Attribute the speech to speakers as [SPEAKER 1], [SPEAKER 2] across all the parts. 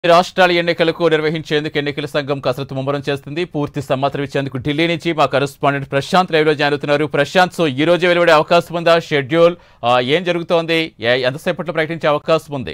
[SPEAKER 1] రాష్ట్రాల ఎన్నికలకు నిర్వహించేందుకు ఎన్నికల సంఘం కసరత్తు ముమ్మరం చేస్తుంది పూర్తి సమాచారం ఇచ్చేందుకు ఢిల్లీ నుంచి మా కరెస్పాండెంట్ ప్రశాంత్ లైవ్ లో జాయిన్ ప్రశాంత్ సో ఈ రోజు వెలువడే అవకాశం ఉందా షెడ్యూల్ ఆ, ఏం జరుగుతోంది ఏ- ఎంతసేపట్లో ప్రకటించే అవకాశం ఉంది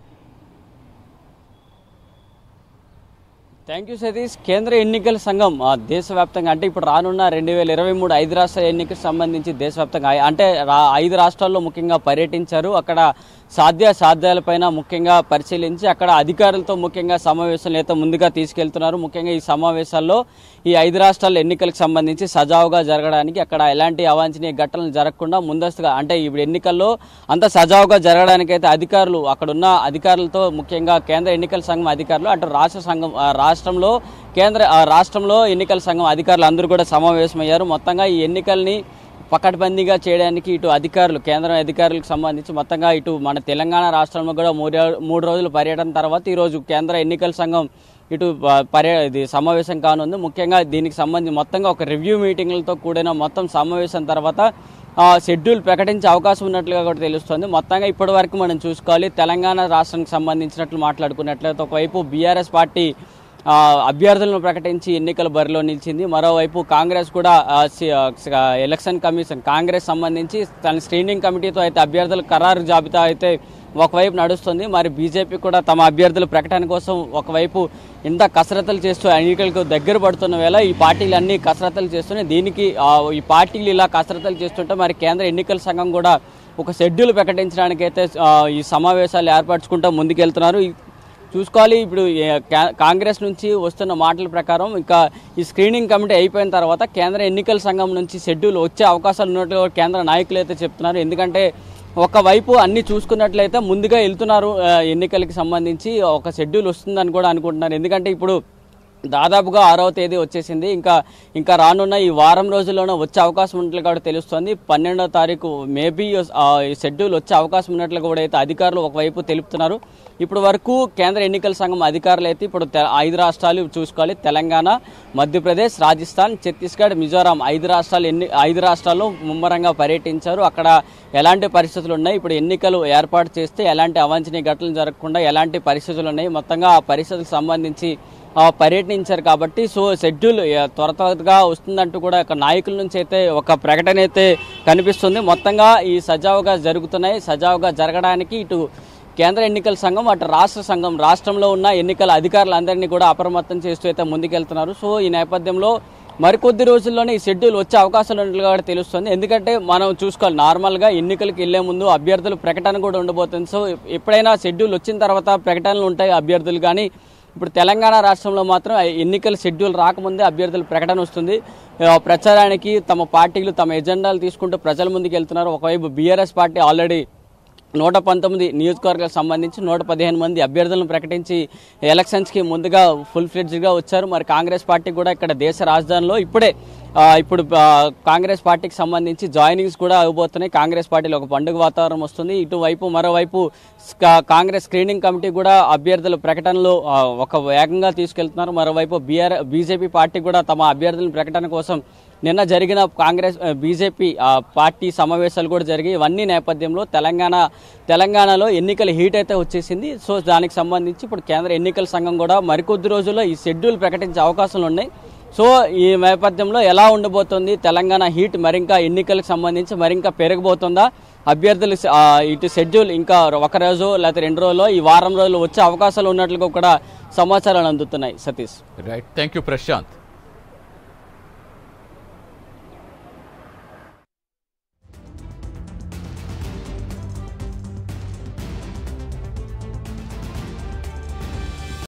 [SPEAKER 2] థ్యాంక్ యూ సతీష్ కేంద్ర ఎన్నికల సంఘం ఆ, దేశవ్యాప్తంగా అంటే ఇప్పుడు రానున్న రెండు వేల ఇరవై మూడు ఐదు రాష్ట్ర ఎన్నికలకు సంబంధించి దేశవ్యాప్తంగా ఐ- అంటే రా ఐదు రాష్ట్రాల్లో ముఖ్యంగా పర్యటించారు అక్కడ సాధ్య సాధ్యాలపైన ముఖ్యంగా పరిశీలించి అక్కడ అధికారులతో ముఖ్యంగా సమావేశాలు అయితే ముందుగా తీసుకెళ్తున్నారు ముఖ్యంగా ఈ సమావేశాల్లో ఈ ఐదు రాష్ట్రాల ఎన్నికలకు సంబంధించి సజావుగా జరగడానికి అక్కడ ఎలాంటి అవాంఛనీయ ఘటనలు జరగకుండా ముందస్తుగా అంటే ఇప్పుడు ఎన్నికల్లో అంత సజావుగా జరగడానికైతే అధికారులు అక్కడ ఉన్న అధికారులతో ముఖ్యంగా కేంద్ర ఎన్నికల సంఘం అధికారులు అటు రాష్ట్ర సంఘం ఆ, రాష్ట్రంలో కేంద్ర ఆ, రాష్ట్రంలో ఎన్నికల సంఘం అధికారులు అందరూ కూడా సమావేశమయ్యారు మొత్తంగా ఈ ఎన్నికల్ని పకడ్బందీగా చేయడానికి ఇటు అధికారులు కేంద్రం అధికారులకు సంబంధించి మొత్తంగా ఇటు మన తెలంగాణ రాష్ట్రంలో కూడా మూడు మూడు రోజుల పర్యటన తర్వాత ఈరోజు కేంద్ర ఎన్నికల సంఘం ఇటు ప- పర్య ఇది సమావేశం కానుంది ముఖ్యంగా దీనికి సంబంధించి మొత్తంగా ఒక రివ్యూ మీటింగ్లతో కూడిన మొత్తం సమావేశం తర్వాత ఆ, షెడ్యూల్ ప్రకటించే అవకాశం ఉన్నట్లుగా కూడా తెలుస్తుంది మొత్తంగా ఇప్పటి వరకు మనం చూసుకోవాలి తెలంగాణ రాష్ట్రానికి సంబంధించినట్లు మాట్లాడుకున్నట్లయితే ఒకవైపు బీఆర్ఎస్ పార్టీ ఆ, అభ్యర్థులను ప్రకటించి ఎన్నికల బరిలో నిలిచింది మరోవైపు కాంగ్రెస్ కూడా ఆ, సి- ఆ, స- ఎలక్షన్ కమిషన్ కాంగ్రెస్ సంబంధించి తన స్క్రీనింగ్ కమిటీతో అయితే అభ్యర్థుల ఖరారు జాబితా అయితే ఒకవైపు నడుస్తుంది మరి బీజేపీ కూడా తమ అభ్యర్థుల ప్రకటన కోసం ఒకవైపు ఇంత కసరత్తులు చేస్తూ ఎన్నికలకు దగ్గర పడుతున్న వేళ ఈ పార్టీలు అన్ని కసరత్తులు చేస్తున్నాయి దీనికి ఆ, ఈ పార్టీలు ఇలా కసరత్తులు చేస్తుంటే మరి కేంద్ర ఎన్నికల సంఘం కూడా ఒక షెడ్యూల్ ప్రకటించడానికైతే ఆ, ఈ సమావేశాలు ఏర్పరచుకుంటూ ముందుకెళ్తున్నారు ఈ- చూసుకోవాలి ఇప్పుడు ఏ- కా- కాంగ్రెస్ నుంచి వస్తున్న మాటల ప్రకారం ఇంకా ఈ స్క్రీనింగ్ కమిటీ అయిపోయిన తర్వాత కేంద్ర ఎన్నికల సంఘం నుంచి షెడ్యూల్ వచ్చే అవకాశాలు ఉన్నట్లు కేంద్ర నాయకులు అయితే చెప్తున్నారు ఎందుకంటే ఒకవైపు అన్ని చూసుకున్నట్లయితే ముందుగా వెళ్తున్నారు ఆ, ఎన్నికలకి సంబంధించి ఒక షెడ్యూల్ వస్తుందని కూడా అనుకుంటున్నారు ఎందుకంటే ఇప్పుడు దాదాపుగా ఆరవ తేదీ వచ్చేసింది ఇంకా ఇంకా రానున్న ఈ వారం రోజుల్లోనే వచ్చే అవకాశం ఉన్నట్లు కూడా తెలుస్తోంది పన్నెండో తారీఖు మేబీ ఈ షెడ్యూల్ వచ్చే అవకాశం ఉన్నట్లు కూడా అయితే అధికారులు ఒకవైపు తెలుపుతున్నారు ఇప్పుడు వరకు కేంద్ర ఎన్నికల సంఘం అధికారులు అయితే ఇప్పుడు తె- ఐదు రాష్ట్రాలు చూసుకోవాలి తెలంగాణ మధ్యప్రదేశ్ రాజస్థాన్ ఛత్తీస్గఢ్ మిజోరాం ఐదు రాష్ట్రాలు ఎన్ని ఐదు రాష్ట్రాల్లో ముమ్మరంగా పర్యటించారు అక్కడ ఎలాంటి పరిస్థితులు ఉన్నాయి ఇప్పుడు ఎన్నికలు ఏర్పాటు చేస్తే ఎలాంటి అవాంఛనీయ ఘటనలు జరగకుండా ఎలాంటి పరిస్థితులు ఉన్నాయి మొత్తంగా ఆ పరిస్థితులకు సంబంధించి ఆ, పర్యటించారు కాబట్టి సో షెడ్యూల్ ఆ, త్వర త్వరగా వస్తుందంటూ కూడా ఒక నాయకుల నుంచి అయితే ఒక ప్రకటన అయితే కనిపిస్తుంది మొత్తంగా ఈ సజావుగా జరుగుతున్నాయి సజావుగా జరగడానికి ఇటు కేంద్ర ఎన్నికల సంఘం అటు రాష్ట్ర సంఘం రాష్ట్రంలో ఉన్న ఎన్నికల అధికారులందరినీ కూడా అప్రమత్తం చేస్తూ అయితే ముందుకెళ్తున్నారు సో ఈ నేపథ్యంలో మరికొద్ది రోజుల్లోనే ఈ షెడ్యూల్ వచ్చే అవకాశాలు ఉన్నట్లుగా కూడా తెలుస్తుంది ఎందుకంటే మనం చూసుకోవాలి నార్మల్గా ఎన్నికలకు వెళ్లే ముందు అభ్యర్థుల ప్రకటన కూడా ఉండబోతుంది సో ఎప్పుడైనా షెడ్యూల్ వచ్చిన తర్వాత ప్రకటనలు ఉంటాయి అభ్యర్థులు కానీ ఇప్పుడు తెలంగాణ రాష్ట్రంలో మాత్రం ఎన్నికల షెడ్యూల్ రాకముందే అభ్యర్థుల ప్రకటన వస్తుంది ఆ, ప్రచారానికి తమ పార్టీలు తమ ఎజెండాలు తీసుకుంటూ ప్రజల ముందుకు వెళ్తున్నారు ఒకవైపు బీఆర్ఎస్ పార్టీ ఆల్రెడీ నూట పంతొమ్మిది నియోజకవర్గాలకు సంబంధించి నూట పదిహేను మంది అభ్యర్థులను ప్రకటించి ఎలక్షన్స్కి ముందుగా ఫుల్ ఫ్లెడ్జ్గా వచ్చారు మరి కాంగ్రెస్ పార్టీ కూడా ఇక్కడ దేశ రాజధానిలో ఇప్పుడే ఆ, ఇప్పుడు ఆ, కాంగ్రెస్ పార్టీకి సంబంధించి జాయినింగ్స్ కూడా అవ్వబోతున్నాయి కాంగ్రెస్ పార్టీలో ఒక పండుగ వాతావరణం వస్తుంది ఇటువైపు మరోవైపు స్క- కాంగ్రెస్ స్క్రీనింగ్ కమిటీ కూడా అభ్యర్థుల ప్రకటనలు ఆ, ఒక వేగంగా తీసుకెళ్తున్నారు మరోవైపు బీఆర్ బీజేపీ పార్టీ కూడా తమ అభ్యర్థుల ప్రకటన కోసం నిన్న జరిగిన కాంగ్రెస్ ఆ, బీజేపీ ఆ, పార్టీ సమావేశాలు కూడా జరిగాయి ఇవన్నీ నేపథ్యంలో తెలంగాణ తెలంగాణలో ఎన్నికల హీట్ అయితే వచ్చేసింది సో దానికి సంబంధించి ఇప్పుడు కేంద్ర ఎన్నికల సంఘం కూడా మరికొద్ది రోజుల్లో ఈ షెడ్యూల్ ప్రకటించే అవకాశాలు ఉన్నాయి సో ఈ నేపథ్యంలో ఎలా ఉండబోతుంది తెలంగాణ హీట్ మరింకా ఎన్నికలకు సంబంధించి మరింకా పెరగబోతుందా అభ్యర్థులు ఆ, ఇటు షెడ్యూల్ ఇంకా ఒక రోజు లేకపోతే రెండు రోజుల్లో ఈ వారం రోజులు వచ్చే అవకాశాలు ఉన్నట్లుగా కూడా సమాచారాలు అందుతున్నాయి Satish
[SPEAKER 1] right thank you Prashanth